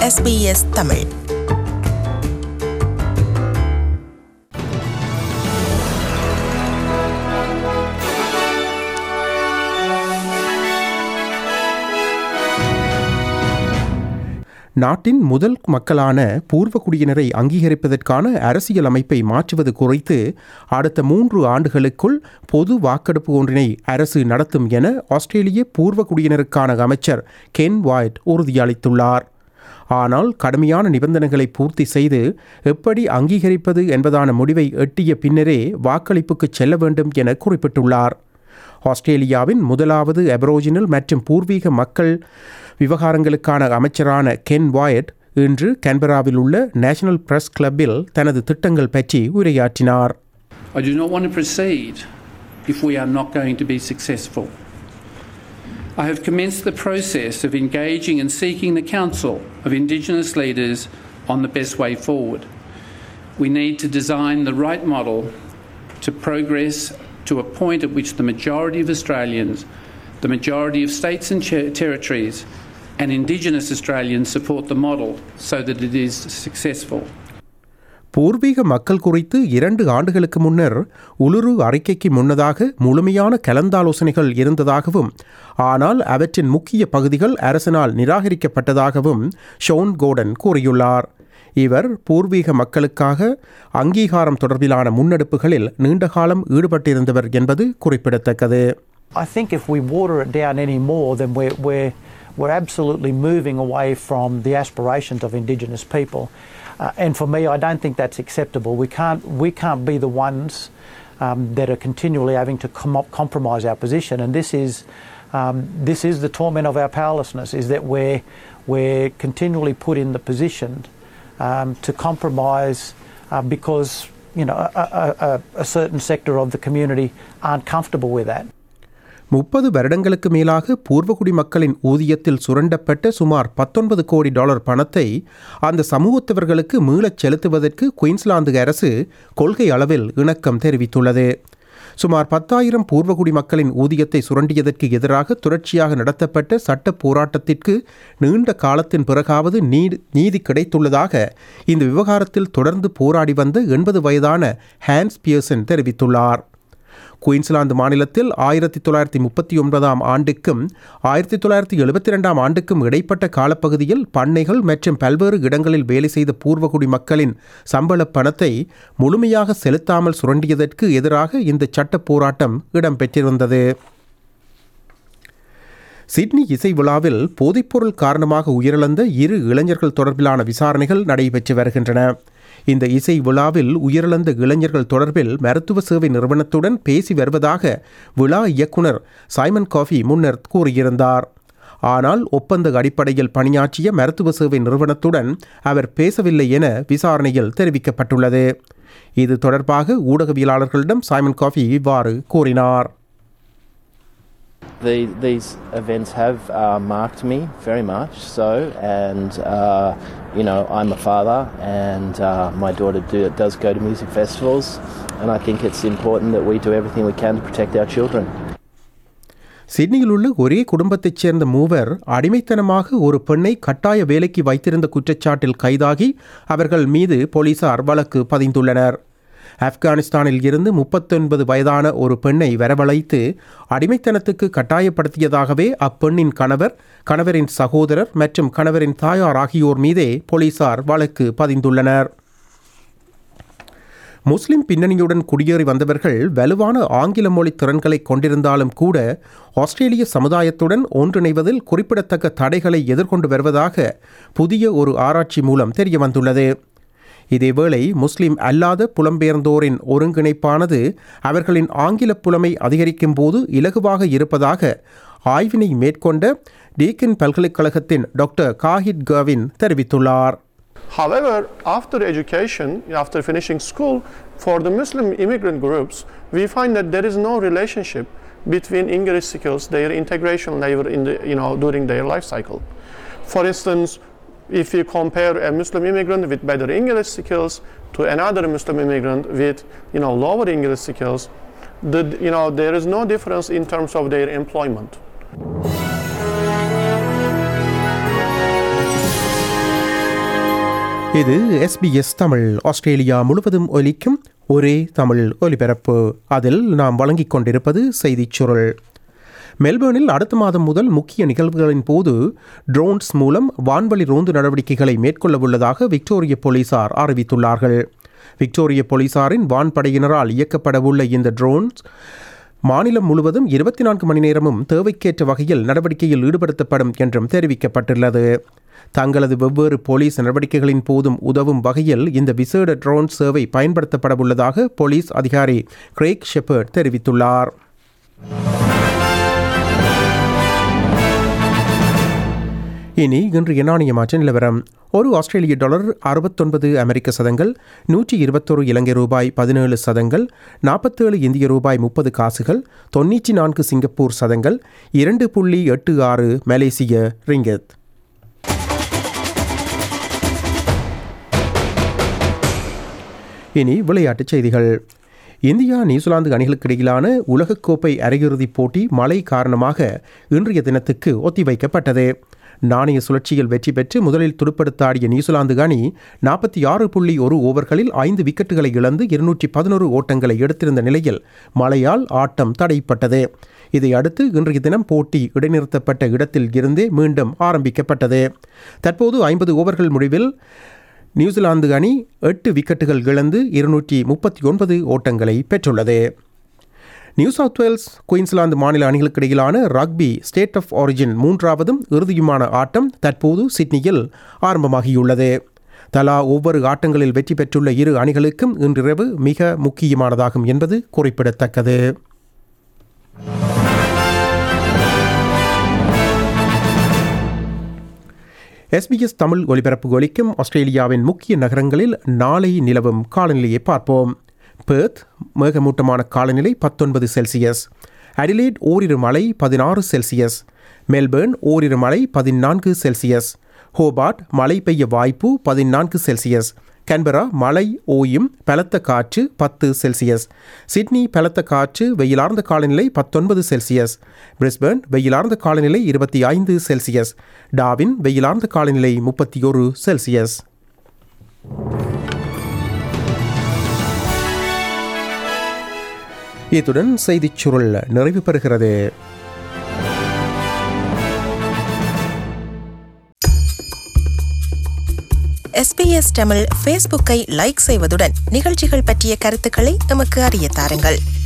SBS Tamil நாட்டின் முதல் மக்களான பூர்வகுடியினரை அங்கீகரிப்பதற்கான அரசியல் அமைப்பை மாற்றுவது குறித்து அடுத்த மூன்று ஆண்டுகளுக்குள் பொது வாக்கெடுப்பு ஒன்றினை அரசு நடத்தும் என ஆஸ்திரேலிய பூர்வகுடியினருக்கான அமைச்சர் கென் வாய்ட் உறுதியளித்துள்ளார் ஆனால் கடுமையான நிபந்தனைகளை பூர்த்தி செய்து எப்படி அங்கீகரிப்பது என்பதான முடிவை எட்டிய பின்னரே வாக்களிப்புக்கு செல்ல வேண்டும் என குறிப்பிட்டுள்ளார் ஆஸ்திரேலியாவின் முதலாவது அபரோஜினல் மற்றும் பூர்வீக மக்கள் விவகாரங்களுக்கான அமைச்சரான கென் வாயட் இன்று கேன்பராவில் உள்ள நேஷனல் பிரஸ் கிளப்பில் தனது திட்டங்கள் பற்றி உரையாற்றினார் I do not want to proceed if we are not going to be successful. I have commenced the process of engaging and seeking the counsel of Indigenous leaders on the best way forward. We need to design the right model to progress to a point at which the majority of Australians, the majority of states and che- territories, and Indigenous Australians support the model so that it is successful. பூர்வீக மக்கள் குறித்து இரண்டு ஆண்டுகளுக்கு முன்னர் உலுரு அறிக்கைக்கு முன்னதாக முழுமையான கலந்தாலோசனைகள் இருந்ததாகவும் ஆனால் அவற்றின் முக்கிய பகுதிகள் அரசினால் நிராகரிக்கப்பட்டதாகவும் ஷோன் கோடன் கூறியுள்ளார் இவர் பூர்வீக மக்களுக்காக அங்கீகாரம் தொடர்பிலான முன்னெடுப்புகளில் நீண்டகாலம் ஈடுபட்டிருந்தவர் என்பது குறிப்பிடத்தக்கது I think if we water it down any more, then we're, we're, we're absolutely moving away from the aspirations of Indigenous people. Uh, and for me, I don't think that's acceptable. We can't, we can't be the ones um, that are continually having to com- compromise our position. And this is, um, this is the torment of our powerlessness, is that we're, we're continually put in the position um, to compromise uh, because you know, a, a, a, a certain sector of the community aren't comfortable with that. முப்பது வருடங்களுக்கு மேலாக பூர்வகுடி மக்களின் ஊதியத்தில் சுரண்டப்பட்ட சுமார் பத்தொன்பது கோடி dollar பணத்தை அந்த சமூகத்தவர்களுக்கு மீளச் செலுத்துவதற்கு குயின்ஸ்லாந்து அரசு கொள்கை அளவில் இணக்கம் தெரிவித்துள்ளது சுமார் பத்தாயிரம் பூர்வகுடி மக்களின் ஊதியத்தை சுரண்டியதற்கு எதிராக தொடர்ச்சியாக நடத்தப்பட்ட சட்ட போராட்டத்திற்கு நீண்ட காலத்தின் பிறகாவது நீ- நீதி கிடைத்துள்ளதாக இந்த விவகாரத்தில் தொடர்ந்து போராடி வந்த எண்பது வயதான ஹான்ஸ் பியர்சன் தெரிவித்துள்ளார் குயின்ஸ்லாந்து மாநிலத்தில் ஆயிரத்தி தொள்ளாயிரத்தி முப்பத்தி ஒன்பதாம் ஆண்டுக்கும் ஆயிரத்தி தொள்ளாயிரத்தி எழுபத்தி ரெண்டாம் ஆண்டுக்கும் இடைப்பட்ட காலப்பகுதியில் பண்ணைகள் மற்றும் பல்வேறு இடங்களில் வேலை செய்த பூர்வகுடி மக்களின் சம்பள பணத்தை முழுமையாக செலுத்தாமல் சுரண்டியதற்கு எதிராக இந்த சட்ட போராட்டம் இடம்பெற்றிருந்தது சிட்னி இசை விழாவில் போதைப்பொருள் காரணமாக உயிரிழந்த இரு இளைஞர்கள் தொடர்பிலான விசாரணைகள் நடைபெற்று வருகின்றன இந்த இசை விழாவில் உயிரிழந்த இளைஞர்கள் தொடர்பில் மருத்துவ சேவை நிறுவனத்துடன் பேசி வருவதாக விழா இயக்குனர் சைமன் காஃபி முன்னர் கூறியிருந்தார் ஆனால் ஒப்பந்த அடிப்படையில் பணியாற்றிய மருத்துவ சேவை நிறுவனத்துடன் அவர் பேசவில்லை என விசாரணையில் தெரிவிக்கப்பட்டுள்ளது இது தொடர்பாக ஊடகவியலாளர்களிடம் சைமன் காஃபி இவ்வாறு கூறினார் The, these events have uh, marked me very much so, and uh, you know I'm a father, and uh, my daughter do, does go to music festivals, and I think it's important that we do everything we can to protect our children. சிட்னியில் உள்ள ஒரே குடும்பத்தைச் சேர்ந்த மூவர் அடிமைத்தனமாக ஒரு பெண்ணை கட்டாய வேலைக்கு வைத்திருந்த குற்றச்சாட்டில் கைதாகி அவர்கள் மீது போலீசார் வழக்கு பதிந்துள்ளனர் ஆப்கானிஸ்தானில் இருந்து முப்பத்தொன்பது வயதான ஒரு பெண்ணை வரவழைத்து அடிமைத்தனத்துக்கு கட்டாயப்படுத்தியதாகவே அப்பெண்ணின் கணவர் கணவரின் சகோதரர் மற்றும் கணவரின் தாயார் ஆகியோர் மீதே போலீசார் வழக்கு பதிந்துள்ளனர் முஸ்லிம் பின்னணியுடன் குடியேறி வந்தவர்கள் வலுவான ஆங்கில மொழி திறன்களை கொண்டிருந்தாலும் கூட ஆஸ்திரேலிய சமுதாயத்துடன் ஒன்றிணைவதில் குறிப்பிடத்தக்க தடைகளை எதிர்கொண்டு வருவதாக புதிய ஒரு ஆராய்ச்சி மூலம் தெரிய வந்துள்ளது இதேவேளை முஸ்லிம் அல்லாத புலம்பெயர்ந்தோரின் ஒருங்கிணைப்பானது அவர்களின் ஆங்கில புலமை அதிகரிக்கும் போது இலகுவாக இருப்பதாக ஆய்வினை மேற்கொண்ட டீக்கன் பல்கலைக்கழகத்தின் டாக்டர் காஹித் கவின் தெரிவித்துள்ளார் However, after education, after finishing school, for the Muslim immigrant groups, we find that there is no relationship between English skills, their integration level in the, you know, during their life cycle. For instance, if you compare a Muslim immigrant with better English skills to another Muslim immigrant with, you know, lower English skills, the, you know, there is no difference in terms of their employment. இது SBS Tamil Australia முழுவதும் ஒலிக்கும் ஒரே தமிழ் ஒலிபரப்பு அதில் நாம் வழங்கிக் கொண்டிருப்பது செய்திச் சுருள் மெல்பர்னில் அடுத்த மாதம் முதல் முக்கிய நிகழ்வுகளின் போது ட்ரோன்ஸ் மூலம் வான்வழி ரோந்து நடவடிக்கைகளை மேற்கொள்ள உள்ளதாக விக்டோரிய போலீசார் அறிவித்துள்ளார்கள் விக்டோரிய போலீசாரின் வான்படையினரால் இயக்கப்படவுள்ள இந்த ட்ரோன்ஸ் மாநிலம் முழுவதும் இருபத்தி நான்கு மணி நேரமும் தேவைக்கேற்ற வகையில் நடவடிக்கையில் ஈடுபடுத்தப்படும் என்றும் தெரிவிக்கப்பட்டுள்ளது தங்களது வெவ்வேறு போலீஸ் நடவடிக்கைகளின் போதும் உதவும் வகையில் இந்த விசேட ட்ரோன் சேவை பயன்படுத்தப்படவுள்ளதாக போலீஸ் அதிகாரி கிரேக் ஷெப்பர்ட் தெரிவித்துள்ளார் இனி இன்று எண்ணாணிய மாற்ற நிலவரம் ஒரு ஆஸ்திரேலிய டாலர் அறுபத்தொன்பது அமெரிக்க சதங்கள் நூற்றி இருபத்தொரு இலங்கை ரூபாய் பதினேழு சதங்கள் நாற்பத்தேழு இந்திய ரூபாய் முப்பது காசுகள் தொண்ணூற்றி நான்கு சிங்கப்பூர் சதங்கள் இரண்டு புள்ளி எட்டு ஆறு மலேசிய ரிங்கத் இனி விளையாட்டுச் செய்திகள் இந்தியா நியூசிலாந்து அணிகளுக்கு இடையிலான உலகக்கோப்பை அரையிறுதிப் போட்டி மழை காரணமாக இன்றைய தினத்துக்கு ஒத்திவைக்கப்பட்டது நாணய சுழற்சியில் வெற்றி பெற்று முதலில் துடுப்படுத்தாடிய நியூசிலாந்து அணி நாற்பத்தி ஆறு புள்ளி ஒரு ஓவர்களில் ஐந்து விக்கெட்டுகளை இழந்து இருநூற்றி பதினோரு ஓட்டங்களை எடுத்திருந்த நிலையில் மழையால் ஆட்டம் தடைப்பட்டது இதை அடுத்து இன்றைய தினம் போட்டி இடைநிறுத்தப்பட்ட இடத்தில் இருந்தே மீண்டும் ஆரம்பிக்கப்பட்டது தற்போது ஐம்பது ஓவர்கள் முடிவில் நியூசிலாந்து அணி எட்டு விக்கெட்டுகள் இழந்து இருநூற்றி முப்பத்தி ஒன்பது ஓட்டங்களை பெற்றுள்ளது நியூ சவுத் வேல்ஸ் குயின்ஸ்லாந்து மாநில அணிகளுக்கு இடையிலான ரக்பி ஸ்டேட் ஆஃப் ஆரிஜின் மூன்றாவதும் இறுதியுமான ஆட்டம் தற்போது சிட்னியில் ஆரம்பமாகியுள்ளது தலா ஒவ்வொரு ஆட்டங்களில் வெற்றி பெற்றுள்ள இரு அணிகளுக்கும் இன்றிரவு மிக முக்கியமானதாகும் என்பது குறிப்பிடத்தக்கது எஸ்பிஎஸ் தமிழ் ஒலிபரப்பு ஒலிக்கும் ஆஸ்திரேலியாவின் முக்கிய நகரங்களில் நாளை நிலவும் காலநிலையை பார்ப்போம் பெர்த் மேகமூட்டமான காலநிலை பத்தொன்பது செல்சியஸ் அடிலேட் ஓரிரு மழை பதினாறு செல்சியஸ் மெல்பர்ன் ஓரிரு மழை பதினான்கு செல்சியஸ் ஹோபார்ட் மழை பெய்ய வாய்ப்பு பதினான்கு செல்சியஸ் கன்பரா மழை ஓயும் பலத்த காற்று பத்து செல்சியஸ் சிட்னி பலத்த காற்று வெயிலார்ந்த காலநிலை பத்தொன்பது செல்சியஸ் பிரிஸ்பர்ன் வெயிலார்ந்த காலநிலை இருபத்தி ஐந்து செல்சியஸ் டாவின் வெயிலார்ந்த காலநிலை முப்பத்தி ஒரு செல்சியஸ் இத்துடன் செய்திச் சுருள் நிறைவு பெறுகிறது எஸ்பிஎஸ் தமிழ் ஃபேஸ்புக்கை லைக் செய்வதுடன் நிகழ்ச்சிகள் பற்றிய கருத்துக்களை எமக்கு அறிய தாருங்கள்